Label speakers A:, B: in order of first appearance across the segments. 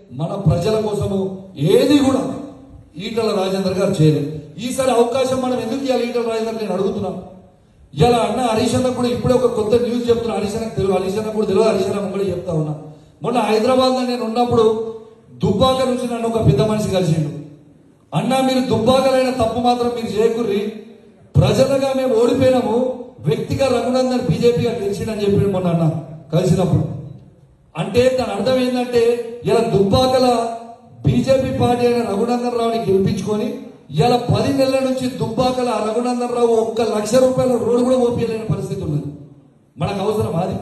A: మన ప్రజల కోసము ఏది కూడా ఈటల రాజేందర్ గారు చేయలేదు ఈసారి అవకాశం మనం ఎందుకు ఇవ్వాలి ఈటల రాజేందర్ నేను అడుగుతున్నా ఇలా అన్న హరీష్ అన్న కూడా ఇప్పుడే ఒక కొత్త న్యూస్ చెప్తున్నా హరీష్ అన్నకు తెలియదు హరీష్ అన్న కూడా తెలియదు హరీష్ అన్న కూడా చెప్తా ఉన్నా మొన్న హైదరాబాద్ లో నేను ఉన్నప్పుడు దుబ్బాక నుంచి నన్ను ఒక పెద్ద మనిషి కలిసిండు అన్నా మీరు దుబ్బాకలైన తప్పు మాత్రం మీరు చేయకుర్రి ప్రజలుగా మేము ఓడిపోయినాము వ్యక్తిగా రఘునందన్ బీజేపీగా గెలిచిండని చెప్పి మొన్న అన్న కలిసినప్పుడు అంటే దాని అర్థం ఏంటంటే ఇలా దుబ్బాకల బీజేపీ పార్టీ అయిన రఘునందన్ రావుని గెలిపించుకొని ఇలా పది నెలల నుంచి దుబ్బాకల రఘునందన్ రావు ఒక్క లక్ష రూపాయల రోడ్డు కూడా ఓపియలేని పరిస్థితి ఉన్నది మనకు అవసరమా అది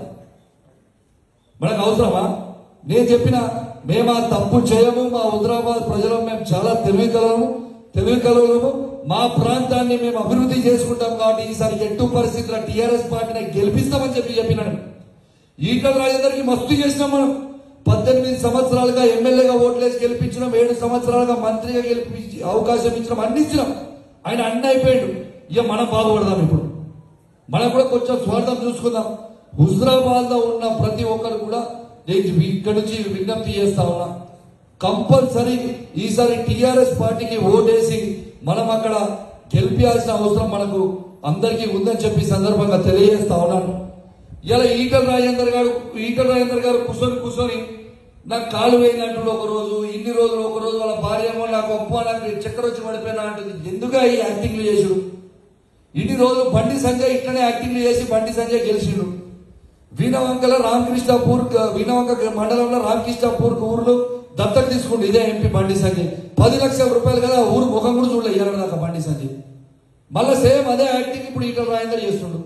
A: మనకు అవసరమా నేను చెప్పిన మేము ఆ తప్పు చేయము మా హుదరాబాద్ ప్రజలు మేము చాలా తెలివికలము తెలివికలము మా ప్రాంతాన్ని మేము అభివృద్ధి చేసుకుంటాం కాబట్టి ఈసారి ఎట్టు పరిస్థితుల్లో టీఆర్ఎస్ పార్టీని గెలిపిస్తామని చెప్పి చెప్పినాను ఈటల రాజేందర్కి మస్తు చేసినాం మనం పద్దెనిమిది సంవత్సరాలుగా ఎమ్మెల్యేగా ఓట్లేసి గెలిపించినాం ఏడు సంవత్సరాలుగా మంత్రిగా గెలిపించి అవకాశం ఇచ్చినాం అన్ని ఇచ్చినాం ఆయన అన్ని అయిపోయాడు ఇక మనం బాగుపడదాం ఇప్పుడు మనం కూడా కొంచెం స్వార్థం చూసుకుందాం హుజరాబాద్ లో ఉన్న ప్రతి ఒక్కరు కూడా నేను ఇక్కడ నుంచి విజ్ఞప్తి చేస్తా ఉన్నా కంపల్సరీ ఈసారి టిఆర్ఎస్ పార్టీకి ఓటేసి మనం అక్కడ గెలిపించాల్సిన అవసరం మనకు అందరికీ ఉందని చెప్పి ఈ సందర్భంగా తెలియజేస్తా ఉన్నాను ఇలా ఈటల రాజేందర్ గారు ఈటల రాజేందర్ గారు కూర్చొని కూర్చొని నాకు కాలు వేయినట్టు ఒక రోజు ఇన్ని రోజులు ఒక రోజు వాళ్ళ భార్య ఏమో నాకు అప్ప నాకు చక్కెర వచ్చి పడిపోయినా అంటుంది ఎందుకు ఈ యాక్టింగ్లు చేసుడు ఇన్ని రోజులు బండి సంజయ్ ఇట్లనే యాక్టింగ్లు చేసి బండి సంజయ్ గెలిచిండు వీణవంకల రామకృష్ణపూర్ వీణవంక మండలంలో రామకృష్ణపూర్ ఊర్లో దత్తత తీసుకుంటు ఇదే ఎంపీ బండి సంజయ్ పది లక్షల రూపాయలు కదా ఊరు ముఖం కూడా చూడలే ఇయ్యాలి దాకా బండి సంజయ్ మళ్ళీ సేమ్ అదే యాక్టింగ్ ఇప్పుడు ఈటల రాజేందర్ చేస్తుండు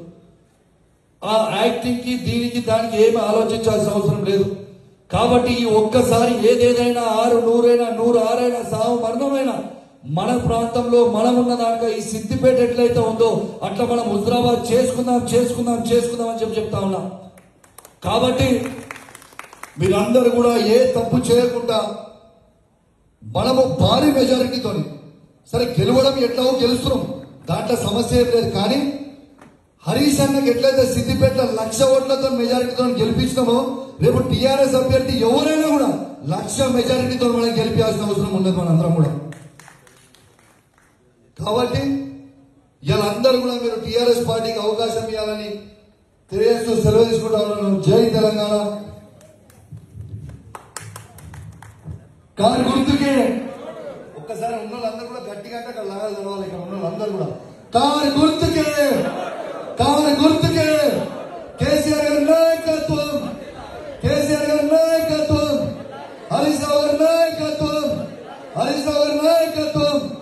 A: ఆ యాక్టింగ్ కి దీనికి దానికి ఏమి ఆలోచించాల్సిన అవసరం లేదు కాబట్టి ఈ ఒక్కసారి ఏదేదైనా ఆరు నూరైనా నూరు ఆరైనా సావు మరణమైనా మన ప్రాంతంలో మనం ఉన్న దాంట్లో ఈ సిద్దిపేట ఎట్లయితే ఉందో అట్లా మనం హుజరాబాద్ చేసుకుందాం చేసుకుందాం చేసుకుందాం అని చెప్పి చెప్తా ఉన్నా కాబట్టి మీరందరూ కూడా ఏ తప్పు చేయకుండా మనము భారీ మెజారిటీతో సరే గెలవడం ఎట్లాగో గెలుస్తున్నాం దాంట్లో సమస్య ఏం లేదు కానీ హరీష్ అన్నకి ఎట్లయితే సిద్దిపేట లక్ష ఓట్లతో మెజారిటీతో గెలిపించినామో రేపు టీఆర్ఎస్ అభ్యర్థి ఎవరైనా కూడా లక్ష మెజారిటీతో మనం గెలిపించాల్సిన అవసరం ఉండదు మనందరం కూడా కాబట్టి ఇలా అందరూ కూడా మీరు టీఆర్ఎస్ పార్టీకి అవకాశం ఇవ్వాలని తెలియజేస్తూ సెలవు తీసుకుంటా ఉన్నాను జై తెలంగాణ కారు గుర్తుకే ఒక్కసారి ఉన్న వాళ్ళందరూ కూడా గట్టిగా అంటే అక్కడ లాగాలి తెలవాలి ఇక్కడ ఉన్న వాళ్ళందరూ కూడా కారు గుర్తుకే కారు గుర్తుకే కేసీఆర్ గారి నాయకత్వం కేసీఆర్ గారి నాయకత్వం హరీష్ రావు గారి నాయకత్వం హరీష్ రావు గారి నాయకత్వం